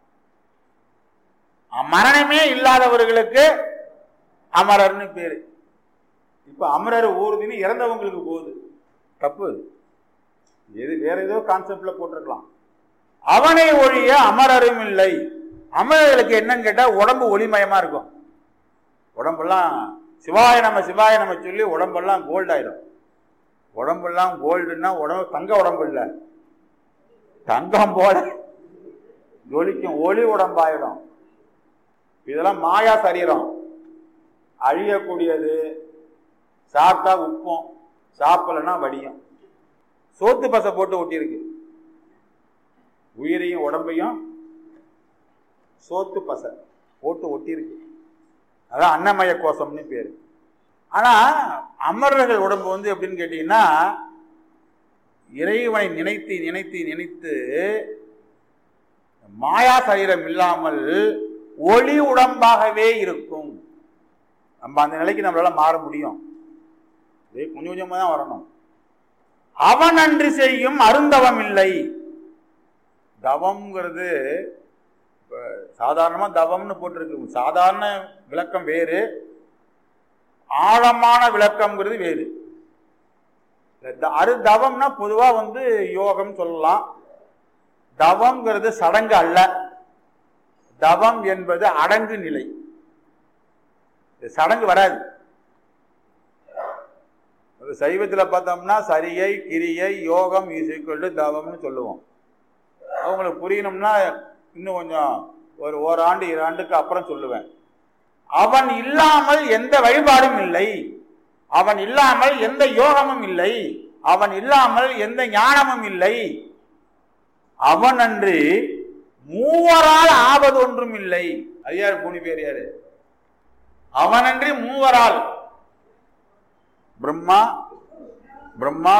மரணமே இல்லாதவர்களுக்கு அமரர்னு பேரு இப்ப அமரர் ஊர்தின்னு இறந்தவங்களுக்கு போகுது தப்பு எது வேற ஏதோ கான்செப்ட்ல போட்டிருக்கலாம் அவனை ஒழிய அமரரும் இல்லை அமரர்களுக்கு என்னன்னு கேட்டா உடம்பு ஒளிமயமா இருக்கும் உடம்பெல்லாம் சிவாய நம்ம சிவாய நம்ம சொல்லி உடம்பெல்லாம் கோல்ட் ஆயிடும் உடம்பெல்லாம் கோல்டுன்னா உடம்பு தங்க உடம்பு இல்லை தங்கம் போல ஜொலிக்கும் ஒளி உடம்பாயிடும் இதெல்லாம் மாயா சரீரம் அழியக்கூடியது சாப்பிட்டா உப்பும் சாப்பிடலன்னா வடியும் சோத்து பசை போட்டு ஒட்டியிருக்கு உயிரையும் உடம்பையும் சோத்து பசை போட்டு ஒட்டியிருக்கு அதான் அன்னமய கோஷம்னு பேரு ஆனா அமரர்கள் உடம்பு வந்து எப்படின்னு கேட்டீங்கன்னா இறைவனை நினைத்து நினைத்து நினைத்து மாயா சரீரம் இல்லாமல் ஒளி உடம்பாகவே இருக்கும் நம்ம அந்த நிலைக்கு நம்மளால மாற முடியும் இதே கொஞ்சம் கொஞ்சமா தான் வரணும் அவன் அன்று செய்யும் அருந்தவம் இல்லை தவம்ங்கிறது இப்ப சாதாரணமா தவம்னு போட்டிருக்கு சாதாரண விளக்கம் வேறு ஆழமான விளக்கம்ங்கிறது வேறு அரு தவம்னா பொதுவா வந்து யோகம் சொல்லலாம் தவம்ங்கிறது சடங்கு அல்ல தவம் என்பது அடங்கு நிலை சடங்கு வராது சைவத்துல பார்த்தோம்னா சரியை கிரியை யோகம் ஈஸ்வல் தவம்னு சொல்லுவோம் அவங்களுக்கு புரியணும்னா இன்னும் கொஞ்சம் ஒரு ஓராண்டு இரு ஆண்டுக்கு அப்புறம் சொல்லுவேன் அவன் இல்லாமல் எந்த வழிபாடும் இல்லை அவன் இல்லாமல் எந்த யோகமும் இல்லை அவன் இல்லாமல் எந்த ஞானமும் இல்லை அவன் அன்று மூவரால் ஆவது ஒன்றும் இல்லை அது யாரு பூனி பேர் யாரு அவனன்றி மூவரால் பிரம்மா பிரம்மா